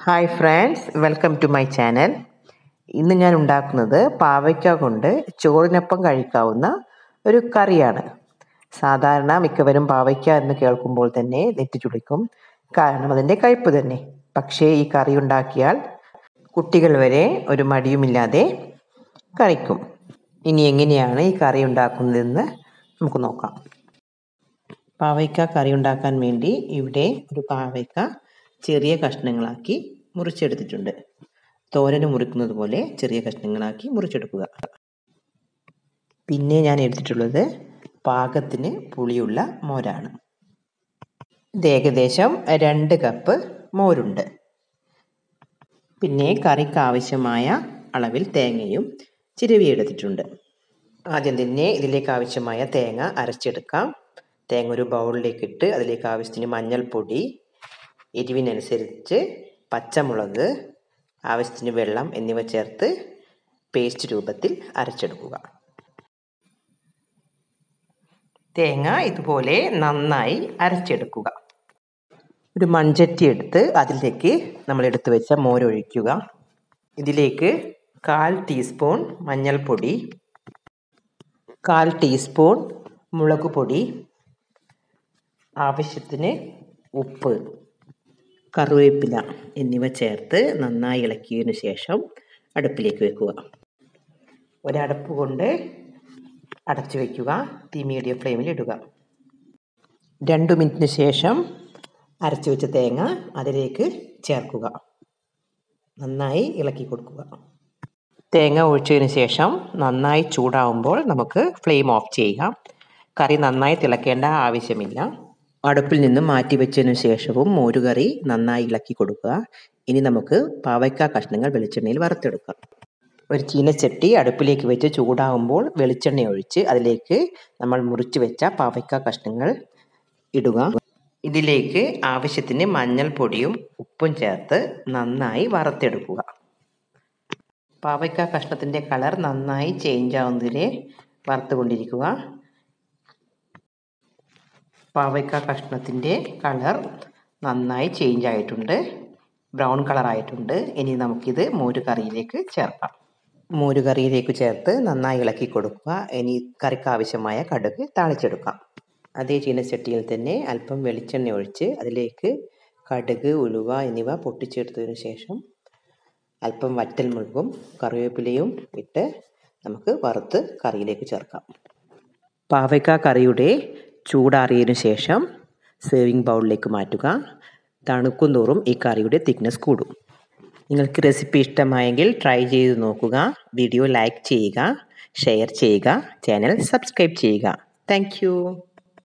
hi friends welcome to my channel ഇന്ന് ഞാൻ ഉണ്ടാക്കുന്നത് പാവയ്ക്ക കൊണ്ട് ചോറിനൊപ്പം കഴിക്കാവുന്ന ഒരു കറിയാണ് സാധാരണ മിക്കവരും പാവയ്ക്ക എന്ന് കേൾക്കുമ്പോൾ തന്നെ നെറ്റിച്ചുളിക്കും കാരണം അതിൻ്റെ കയ്പ്പ് തന്നെ പക്ഷേ ഈ കറി ഉണ്ടാക്കിയാൽ കുട്ടികൾ വരെ ഒരു മടിയുമില്ലാതെ കഴിക്കും ഇനി എങ്ങനെയാണ് ഈ കറി ഉണ്ടാക്കുന്നതെന്ന് നമുക്ക് നോക്കാം പാവയ്ക്ക കറി ഉണ്ടാക്കാൻ വേണ്ടി ഇവിടെ ഒരു പാവയ്ക്ക ചെറിയ കഷ്ണങ്ങളാക്കി മുറിച്ചെടുത്തിട്ടുണ്ട് തോരന് മുറിക്കുന്നത് പോലെ ചെറിയ കഷ്ണങ്ങളാക്കി മുറിച്ചെടുക്കുക പിന്നെ ഞാൻ എടുത്തിട്ടുള്ളത് പാകത്തിന് പുളിയുള്ള മോരാണ് ഇത് ഏകദേശം രണ്ട് കപ്പ് മോരുണ്ട് പിന്നെ കറിക്ക് ആവശ്യമായ അളവിൽ തേങ്ങയും ചിരവിയെടുത്തിട്ടുണ്ട് ആദ്യം തന്നെ ഇതിലേക്ക് ആവശ്യമായ തേങ്ങ അരച്ചെടുക്കാം തേങ്ങ ഒരു ബൗളിലേക്ക് ഇട്ട് അതിലേക്ക് ആവശ്യത്തിന് മഞ്ഞൾപ്പൊടി എരിവിനനുസരിച്ച് പച്ചമുളക് ആവശ്യത്തിന് വെള്ളം എന്നിവ ചേർത്ത് പേസ്റ്റ് രൂപത്തിൽ അരച്ചെടുക്കുക തേങ്ങ ഇതുപോലെ നന്നായി അരച്ചെടുക്കുക ഒരു മൺചട്ടി എടുത്ത് അതിലേക്ക് നമ്മൾ എടുത്തു വെച്ച മോരൊഴിക്കുക ഇതിലേക്ക് കാൽ ടീസ്പൂൺ മഞ്ഞൾപ്പൊടി കാൽ ടീസ്പൂൺ മുളക് പൊടി ആവശ്യത്തിന് ഉപ്പ് കറിവേപ്പില എന്നിവ ചേർത്ത് നന്നായി ഇളക്കിയതിനു ശേഷം അടുപ്പിലേക്ക് വെക്കുക ഒരടപ്പ് കൊണ്ട് അടച്ചു വയ്ക്കുക തീ മീഡിയം ഫ്ലെയിമിൽ ഇടുക രണ്ട് മിനിറ്റിന് ശേഷം അരച്ചു വെച്ച തേങ്ങ അതിലേക്ക് ചേർക്കുക നന്നായി ഇളക്കി കൊടുക്കുക തേങ്ങ ഒഴിച്ചതിന് ശേഷം നന്നായി ചൂടാവുമ്പോൾ നമുക്ക് ഫ്ലെയിം ഓഫ് ചെയ്യുക കറി നന്നായി തിളക്കേണ്ട ആവശ്യമില്ല അടുപ്പിൽ നിന്നും മാറ്റി വെച്ചതിനു ശേഷവും മോരുകറി നന്നായി ഇളക്കി കൊടുക്കുക ഇനി നമുക്ക് പാവയ്ക്ക കഷ്ണങ്ങൾ വെളിച്ചെണ്ണയിൽ വറുത്തെടുക്കാം ഒരു ചീനച്ചട്ടി അടുപ്പിലേക്ക് വെച്ച് ചൂടാകുമ്പോൾ വെളിച്ചെണ്ണ ഒഴിച്ച് അതിലേക്ക് നമ്മൾ മുറിച്ച് വെച്ച പാവയ്ക്ക കഷ്ണങ്ങൾ ഇടുക ഇതിലേക്ക് ആവശ്യത്തിന് മഞ്ഞൾപ്പൊടിയും ഉപ്പും ചേർത്ത് നന്നായി വറുത്തെടുക്കുക പാവയ്ക്ക കഷ്ണത്തിൻ്റെ കളർ നന്നായി ചേഞ്ച് ആവുന്നതിരെ വറുത്തുകൊണ്ടിരിക്കുക പാവയ്ക്ക കഷ്ണത്തിൻ്റെ കളർ നന്നായി ചേഞ്ച് ആയിട്ടുണ്ട് ബ്രൗൺ കളർ ആയിട്ടുണ്ട് ഇനി നമുക്കിത് മോര് കറിയിലേക്ക് ചേർക്കാം മോര് കറിയിലേക്ക് ചേർത്ത് നന്നായി ഇളക്കി കൊടുക്കുക ഇനി കറിക്ക് ആവശ്യമായ കടുക് താളിച്ചെടുക്കാം അതേ ചീനച്ചട്ടിയിൽ തന്നെ അല്പം വെളിച്ചെണ്ണ ഒഴിച്ച് അതിലേക്ക് കടുക് ഉലുവ എന്നിവ പൊട്ടിച്ചെടുത്തതിന് ശേഷം അല്പം വറ്റൽ മുളകും കറിവേപ്പിലയും ഇട്ട് നമുക്ക് വറുത്ത് കറിയിലേക്ക് ചേർക്കാം പാവയ്ക്ക കറിയുടെ ചൂടാറിയതിനു ശേഷം സേവിങ് ബൗളിലേക്ക് മാറ്റുക തണുക്കും തോറും ഈ കറിയുടെ തിക്നെസ് കൂടും നിങ്ങൾക്ക് റെസിപ്പി ഇഷ്ടമായെങ്കിൽ ട്രൈ ചെയ്ത് നോക്കുക വീഡിയോ ലൈക്ക് ചെയ്യുക ഷെയർ ചെയ്യുക ചാനൽ സബ്സ്ക്രൈബ് ചെയ്യുക താങ്ക്